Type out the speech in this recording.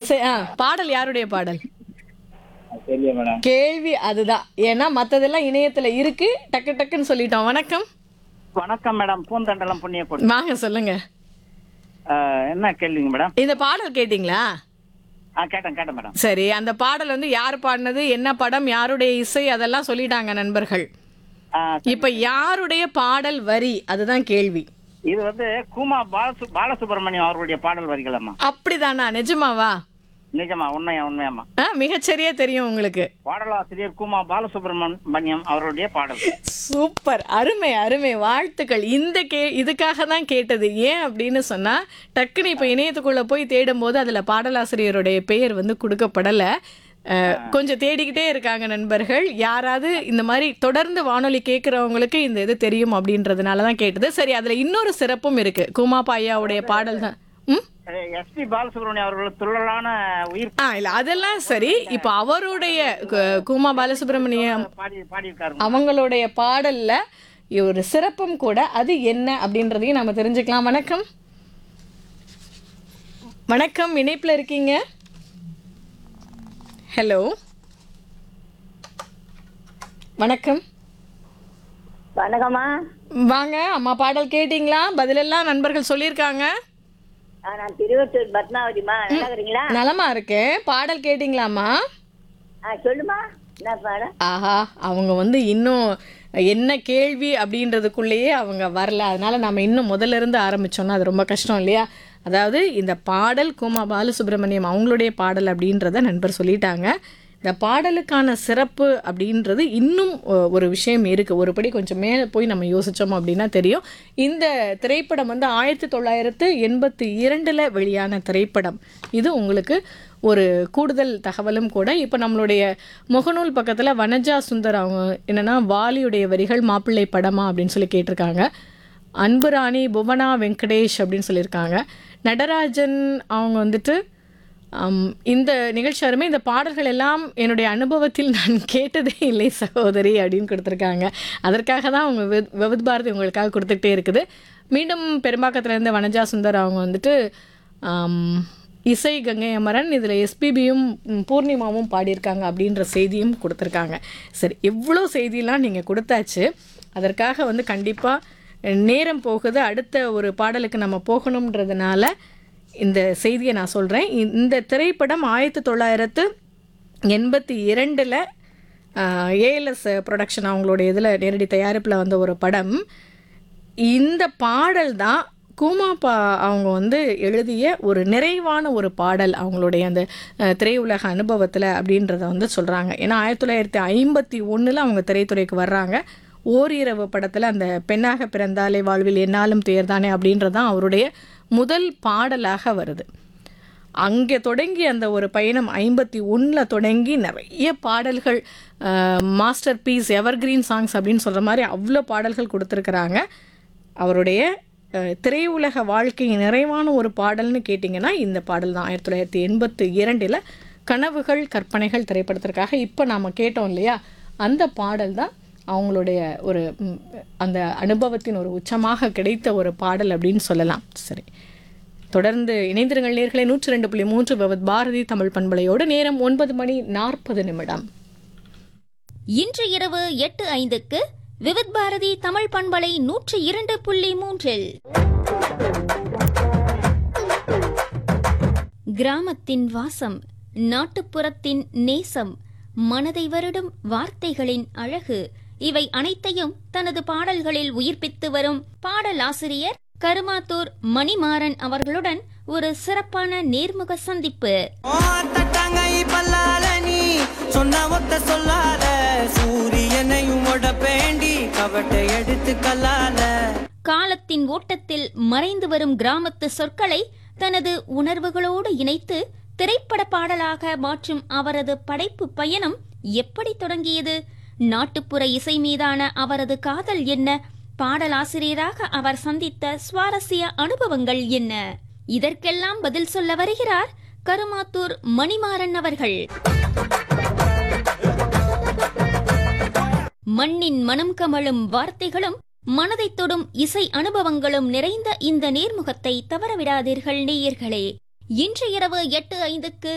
சரி, ஆ, பாடல் யாருடைய பாடல் தெரியல மேடம் கேள்வி அதுதான் ஏன்னா மத்ததெல்லாம் இணையத்துல இருக்கு டக்கு டக்குன்னு சொல்லிட்டோம் வணக்கம் வணக்கம் மேடம் பூந்தண்டலம் புண்ணியக்கோட்டை வாங்க சொல்லுங்க ஆஹ், என்ன கேள்விங்க மேடம் இந்த பாடல் கேட்டிங்களா ஆ கேட்டேன் கேட்டேன் மேடம் சரி அந்த பாடல் வந்து யார் பாடினது என்ன படம் யாருடைய இசை அதெல்லாம் சொல்லிட்டாங்க நண்பர்கள் ஆ, இப்ப யாருடைய பாடல் வரி அதுதான் கேள்வி இது வந்து கூமா பாலசு பாலசுப்ரமணியம் அவர்களுடைய பாடல் வரிகளம்மா அப்படிதானா நிஜமாவா நிஜமா உண்மையா உண்மையாம்மா ஆ, மிகச்சரியா தெரியும் உங்களுக்கு பாடலாசிரியர் கூமா பாலசுப்ரமணியம் அவர்களுடைய பாடல் சூப்பர் அருமை அருமை வாழ்த்துக்கள் இந்த கே இதுக்காக தான் கேட்டது ஏன் அப்படின்னு சொன்னா டக்குன்னு இப்போ இணையத்துக்குள்ள போய் தேடும்போது அதுல பாடலாசிரியருடைய பெயர் வந்து கொடுக்கப்படல அஹ், கொஞ்சம் தேடிக்கிட்டே இருக்காங்க நண்பர்கள் யாராவது இந்த மாதிரி தொடர்ந்து வானொலி கேட்குறவங்களுக்கு இந்த இது தெரியும் அப்படின்றதுனால தான் கேட்டது சரி அதுல இன்னொரு சிறப்பும் இருக்கு குமா பாயாவுடைய பாடல் தான் ம் எஸ்பி பாலசுப்ரமணியம் அவர்கள் துள்ளலான உயிர் ஆ இல்ல அதெல்லாம் சரி இப்போ அவருடைய கு- குமா பாலசுப்ரமணியம் பாடி பாடியிருக்காரு அவங்களுடைய பாடல்ல ஒரு சிறப்பும் கூட அது என்ன அப்படின்றதையும் நம்ம தெரிஞ்சுக்கலாம் வணக்கம் வணக்கம் இணைப்புல இருக்கீங்க ஹலோ வணக்கம் வணக்கம்மா வாங்க அம்மா பாடல் கேட்டிங்களா பதிலெல்லாம் நண்பர்கள் சொல்லியிருக்காங்க ஆ, நான் திருவத்தூர் பத்மாவதிம்மா நல்லா இருக்கிறீங்களா நலமா இருக்கேன் பாடல் கேட்டிங்களாம்மா ஆ சொல்லுமா என்ன பாடம் ஆஹா அவங்க வந்து இன்னும் என்ன கேள்வி அப்படின்றதுக்குள்ளேயே அவங்க வரல அதனால நம்ம இன்னும் முதல்ல இருந்து ஆரம்பிச்சோம்னா அது ரொம்ப கஷ்டம் இல்லையா அதாவது இந்த பாடல் கோமா பாலசுப்ரமணியம் அவங்களுடைய பாடல் அப்படின்றத நண்பர் சொல்லிட்டாங்க இந்த பாடலுக்கான சிறப்பு அப்படின்றது இன்னும் ஒ- ஒரு விஷயம் இருக்குது ஒருபடி கொஞ்சம் மேலே போய் நம்ம யோசித்தோம் அப்படின்னா தெரியும் இந்த திரைப்படம் வந்து ஆயிரத்தி தொள்ளாயிரத்து எண்பத்தி இரண்டில் வெளியான திரைப்படம் இது உங்களுக்கு ஒரு கூடுதல் தகவலும் கூட இப்போ நம்மளுடைய முகநூல் பக்கத்தில் வனஜா சுந்தர் அவங்க என்னென்னா வாலியுடைய வரிகள் மாப்பிள்ளை படமா அப்படின்னு சொல்லி கேட்டிருக்காங்க அன்புராணி புவனா வெங்கடேஷ் அப்படின்னு சொல்லியிருக்காங்க நடராஜன் அவங்க வந்துட்டு ஆம், இந்த நிகழ்ச்சி அருமை இந்த பாடல்கள் எல்லாம் என்னுடைய அனுபவத்தில் நான் கேட்டதே இல்லை சகோதரி அப்படின்னு கொடுத்துருக்காங்க அதற்காக தான் அவங்க வித்- விவித் பாரதி உங்களுக்காக கொடுத்துக்கிட்டே இருக்குது மீண்டும் பெரும்பாக்கத்துல இருந்து வனஜா சுந்தர் அவங்க வந்துட்டு ஆம், இசை கங்கை அமரன் இதில் எஸ்பிபியும் பூர்ணிமாவும் பாடியிருக்காங்க அப்படின்ற செய்தியும் கொடுத்துருக்காங்க சரி எவ்வளோ செய்தியெல்லாம் நீங்கள் கொடுத்தாச்சு அதற்காக வந்து கண்டிப்பாக நேரம் போகுது அடுத்த ஒரு பாடலுக்கு நம்ம போகணுன்றதுனால இந்த செய்தியை நான் சொல்கிறேன் இந்த திரைப்படம் ஆயிரத்தி தொள்ளாயிரத்து எண்பத்தி இரண்டில் ஏஎல்எஸ் ப்ரொடக்ஷன் அவங்களுடைய இதில் நேரடி தயாரிப்பில் வந்த ஒரு படம் இந்த பாடல் தான் கூமாப்பா அவங்க வந்து எழுதிய ஒரு நிறைவான ஒரு பாடல் அவங்களுடைய அந்த அஹ், திரையுலக அனுபவத்தில் அப்படின்றத வந்து சொல்கிறாங்க ஏன்னா ஆயிரத்தி தொள்ளாயிரத்தி ஐம்பத்தி ஒன்றில் அவங்க திரைத்துறைக்கு வர்றாங்க ஓரிரவு படத்தில் அந்த பெண்ணாக பிறந்தாலே வாழ்வில் என்னாலும் தேர்தானே அப்படின்றது தான் அவருடைய முதல் பாடலாக வருது அங்கே தொடங்கி அந்த ஒரு பயணம் ஐம்பத்தி ஒன்றில் தொடங்கி நிறைய பாடல்கள் மாஸ்டர் பீஸ் எவர்கிரீன் சாங்ஸ் அப்படின்னு சொல்கிற மாதிரி அவ்வளோ பாடல்கள் கொடுத்துருக்குறாங்க அவருடைய அஹ், திரையுலக வாழ்க்கை நிறைவான ஒரு பாடல்னு கேட்டிங்கன்னா இந்த பாடல் தான் ஆயிரத்தி தொள்ளாயிரத்தி எண்பத்தி இரண்டில் கனவுகள் கற்பனைகள் திரைப்படத்திற்காக இப்போ நாம் கேட்டோம் இல்லையா அந்த பாடல் தான் அவங்களுடைய ஒரு ம், அந்த அனுபவத்தின் ஒரு உச்சமாக கிடைத்த ஒரு பாடல் அப்படின்னு சொல்லலாம் சரி தொடர்ந்து இணைந்திருங்கள் நேர்களை நூற்றி ரெண்டு புள்ளி மூன்று பவத் பாரதி தமிழ் பண்பலையோடு நேரம் ஒன்பது மணி நாற்பது நிமிடம் இன்று இரவு எட்டு ஐந்துக்கு விவித் பாரதி தமிழ் பண்பலை நூற்றி இரண்டு புள்ளி மூன்றில் கிராமத்தின் வாசம் நாட்டுப்புறத்தின் நேசம் மனதை வருடும் வார்த்தைகளின் அழகு இவை அனைத்தையும் தனது பாடல்களில் உயிர்ப்பித்து வரும் பாடலாசிரியர் கருமாத்தூர் மணிமாறன் அவர்களுடன் ஒரு சிறப்பான நேர்முக சந்திப்பு தட்டாங்கை பல்லால நீ சொன்ன ஒத்த சொல்லாத சூரியனையும் உடப்பேண்டி கவட்டை எடுத்து கல்லால காலத்தின் ஓட்டத்தில் மறைந்து வரும் கிராமத்து சொற்களை தனது உணர்வுகளோடு இணைத்து திரைப்பட பாடலாக மாற்றும் அவரது படைப்பு பயணம் எப்படி தொடங்கியது நாட்டுப்புற இசை மீதான அவரது காதல் என்ன பாடலாசிரியராக அவர் சந்தித்த சுவாரஸ்ய அனுபவங்கள் என்ன இதற்கெல்லாம் பதில் சொல்ல வருகிறார் கருமாத்தூர் மணிமாறன் அவர்கள் மண்ணின் மனம் கமழும் வார்த்தைகளும் மனதைத் தொடும் இசை அனுபவங்களும் நிறைந்த இந்த நேர்முகத்தை தவறவிடாதீர்கள் நேயர்களே இன்று இரவு எட்டு ஐந்துக்கு